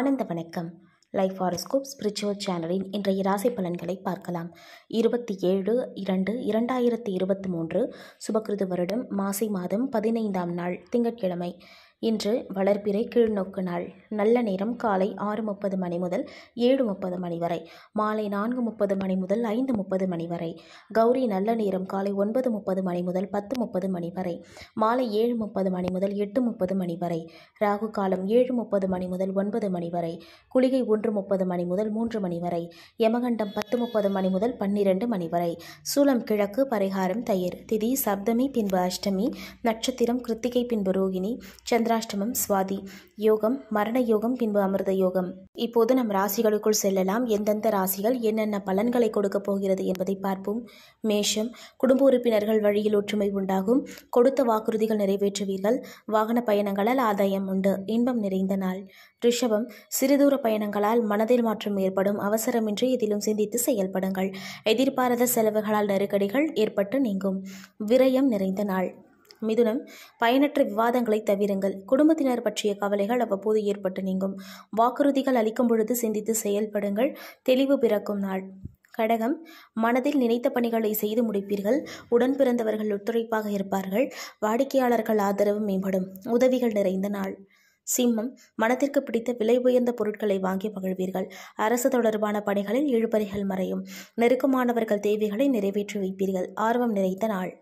ஆனந்த வணக்கம் life horoscope spiritual சேனலின் இன்றைய ராசி பலன்களை பார்க்கலாம் இருபத்தி ஏழு இரண்டு இரண்டாயிரத்தி இருபத்தி மூன்று சுபகிருது வருடம் மாசி மாதம் பதினைந்தாம் நாள் திங்கட்கிழமை இன்று வளர்பிறை கீழ்நோக்கு நாள் நல்ல நேரம் காலை ஆறு முப்பது மணி முதல் ஏழு முப்பது மணி வரை மாலை நான்கு முப்பது மணி முதல் ஐந்து முப்பது மணி வரை கௌரி நல்ல நேரம் காலை ஒன்பது முப்பது மணி முதல் பத்து முப்பது மணி வரை மாலை ஏழு முப்பது மணி முதல் எட்டு முப்பது மணி வரை ராகு காலம் ஏழு முப்பது மணி முதல் ஒன்பது மணி வரை குளிகை ஒன்று முப்பது மணி முதல் மூன்று மணி வரை யமகண்டம் பத்து முப்பது மணி முதல் பன்னிரண்டு மணி வரை சூலம் கிழக்கு பரிகாரம் தயிர் திதி சப்தமி பின்பு அஷ்டமி நட்சத்திரம் கிருத்திகை பின்பு ரோகிணி சந்திராஷ்டமம் சுவாதி யோகம் மரண யோகம் பின்பு அமிர்த யோகம் இப்போது நம் ராசிகளுக்குள் செல்லலாம் எந்தெந்த ராசிகள் என்னென்ன பலன்களை கொடுக்க போகிறது என்பதை பார்ப்போம் மேஷம் குடும்ப உறுப்பினர்கள் வழியில் ஒற்றுமை உண்டாகும் கொடுத்த வாக்குறுதிகள் நிறைவேற்றுவீர்கள் வாகன பயணங்களால் ஆதாயம் உண்டு இன்பம் நிறைந்த நாள் ரிஷபம் சிறுதூர பயணங்களால் மனதில் மாற்றம் ஏற்படும் அவசரமின்றி இதிலும் சிந்தித்து செயல்படுங்கள் எதிர்பாராத செலவுகளால் நெருக்கடிகள் ஏற்பட்டு நீங்கும் விரயம் நிறைந்த நாள் மிதுனம் பயனற்ற விவாதங்களை தவிருங்கள் குடும்பத்தினர் பற்றிய கவலைகள் அவ்வப்போது ஏற்பட்டு நீங்கும் வாக்குறுதிகள் அளிக்கும் பொழுது சிந்தித்து செயல்படுங்கள் தெளிவு பிறக்கும் நாள் கடகம் மனதில் நினைத்த பணிகளை செய்து முடிப்பீர்கள் உடன் பிறந்தவர்கள் ஒத்துழைப்பாக இருப்பார்கள் வாடிக்கையாளர்கள் ஆதரவு மேம்படும் உதவிகள் நிறைந்த நாள் சிம்மம் மனத்திற்கு பிடித்த விலை உயர்ந்த பொருட்களை வாங்கி மகிழ்வீர்கள் அரசு தொடர்பான பணிகளில் இழுபறிகள் மறையும் நெருக்கமானவர்கள் தேவைகளை நிறைவேற்றி வைப்பீர்கள் ஆர்வம் நிறைந்த நாள்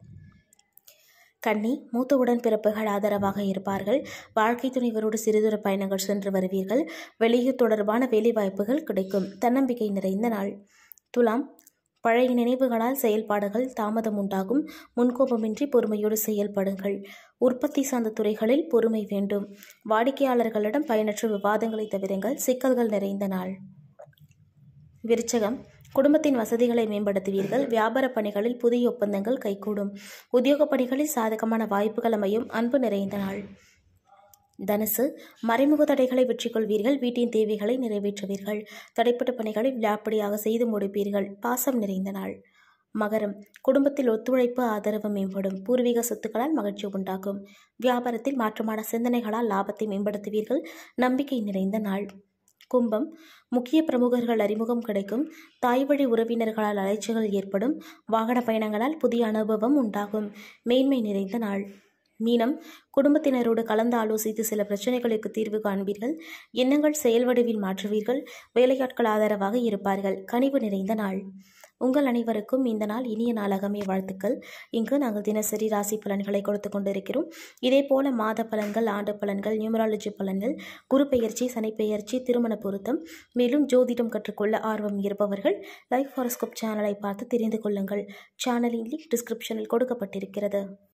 கன்னி மூத்த உடன்பிறப்புகள் ஆதரவாக இருப்பார்கள் வாழ்க்கை துணைவரோடு சிறுதூர பயணங்கள் சென்று வருவீர்கள் வெளியூர் தொடர்பான வேலைவாய்ப்புகள் கிடைக்கும் தன்னம்பிக்கை நிறைந்த நாள் துலாம் பழைய நினைவுகளால் செயல்பாடுகள் தாமதம் உண்டாகும் முன்கோபமின்றி பொறுமையோடு செயல்படுங்கள் உற்பத்தி சார்ந்த துறைகளில் பொறுமை வேண்டும் வாடிக்கையாளர்களிடம் பயனற்ற விவாதங்களை தவிருங்கள் சிக்கல்கள் நிறைந்த நாள் விருச்சகம் குடும்பத்தின் வசதிகளை மேம்படுத்துவீர்கள் வியாபார பணிகளில் புதிய ஒப்பந்தங்கள் கைகூடும் உத்தியோக பணிகளில் சாதகமான வாய்ப்புகள் அமையும் அன்பு நிறைந்த நாள் தனுசு மறைமுக தடைகளை வெற்றி கொள்வீர்கள் வீட்டின் தேவைகளை நிறைவேற்றுவீர்கள் தடைப்பட்ட பணிகளை விழாப்படியாக செய்து முடிப்பீர்கள் பாசம் நிறைந்த நாள் மகரம் குடும்பத்தில் ஒத்துழைப்பு ஆதரவு மேம்படும் பூர்வீக சொத்துக்களால் மகிழ்ச்சி உண்டாகும் வியாபாரத்தில் மாற்றமான சிந்தனைகளால் லாபத்தை மேம்படுத்துவீர்கள் நம்பிக்கை நிறைந்த நாள் கும்பம் முக்கிய பிரமுகர்கள் அறிமுகம் கிடைக்கும் தாய் வழி உறவினர்களால் அலைச்சல்கள் ஏற்படும் வாகன பயணங்களால் புதிய அனுபவம் உண்டாகும் மேன்மை நிறைந்த நாள் மீனம் குடும்பத்தினரோடு கலந்து ஆலோசித்து சில பிரச்சனைகளுக்கு தீர்வு காண்பீர்கள் எண்ணங்கள் செயல் வடிவில் மாற்றுவீர்கள் வேலையாட்கள் ஆதரவாக இருப்பார்கள் கனிவு நிறைந்த நாள் உங்கள் அனைவருக்கும் இந்த நாள் இனிய நாளாகவே வாழ்த்துக்கள் இங்கு நாங்கள் தினசரி ராசி பலன்களை கொடுத்து கொண்டிருக்கிறோம் இதே போல மாத பலன்கள் ஆண்டு பலன்கள் நியூமராலஜி பலன்கள் குரு பெயர்ச்சி சனி பெயர்ச்சி திருமண பொருத்தம் மேலும் ஜோதிடம் கற்றுக்கொள்ள ஆர்வம் இருப்பவர்கள் லைஃப் ஹாரோஸ்கோப் சேனலை பார்த்து தெரிந்து கொள்ளுங்கள் சேனலின் லிங்க் டிஸ்கிரிப்ஷனில் கொடுக்கப்பட்டிருக்கிறது